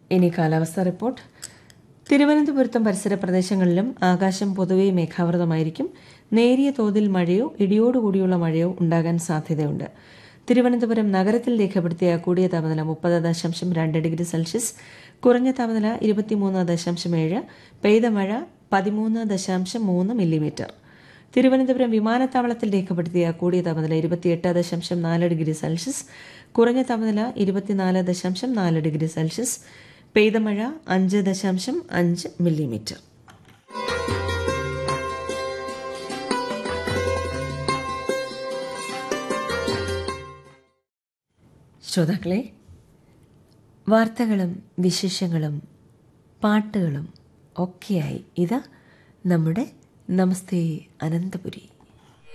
ഇനി കാലാവസ്ഥ റിപ്പോർട്ട് തിരുവനന്തപുരത്തും പരിസര പ്രദേശങ്ങളിലും ആകാശം പൊതുവെ മേഘാവൃതമായിരിക്കും നേരിയ തോതിൽ മഴയോ ഇടിയോടുകൂടിയുള്ള മഴയോ ഉണ്ടാകാൻ സാധ്യതയുണ്ട് തിരുവനന്തപുരം നഗരത്തിൽ രേഖപ്പെടുത്തിയ കൂടിയ താപനില മുപ്പത് ദശാംശം രണ്ട് ഡിഗ്രി സെൽഷ്യസ് കുറഞ്ഞ താപനില ഇരുപത്തിമൂന്ന് ദശാംശം ഏഴ് പെയ്ത മഴ പതിമൂന്ന് ദശാംശം മൂന്ന് മില്ലിമീറ്റർ തിരുവനന്തപുരം വിമാനത്താവളത്തിൽ രേഖപ്പെടുത്തിയ കൂടിയ താപനില ഇരുപത്തിയെട്ട് ദശാംശം നാല് ഡിഗ്രി സെൽഷ്യസ് കുറഞ്ഞ താപനില ഇരുപത്തിനാല് ദശാംശം നാല് ഡിഗ്രി സെൽഷ്യസ് പെയ്ത മഴ അഞ്ച് ദശാംശം അഞ്ച് മില്ലിമീറ്റർ ശ്രോതാക്കളെ വാർത്തകളും വിശേഷങ്ങളും പാട്ടുകളും ഒക്കെയായി ഇതാ നമ്മുടെ നമസ്തേ അനന്തപുരി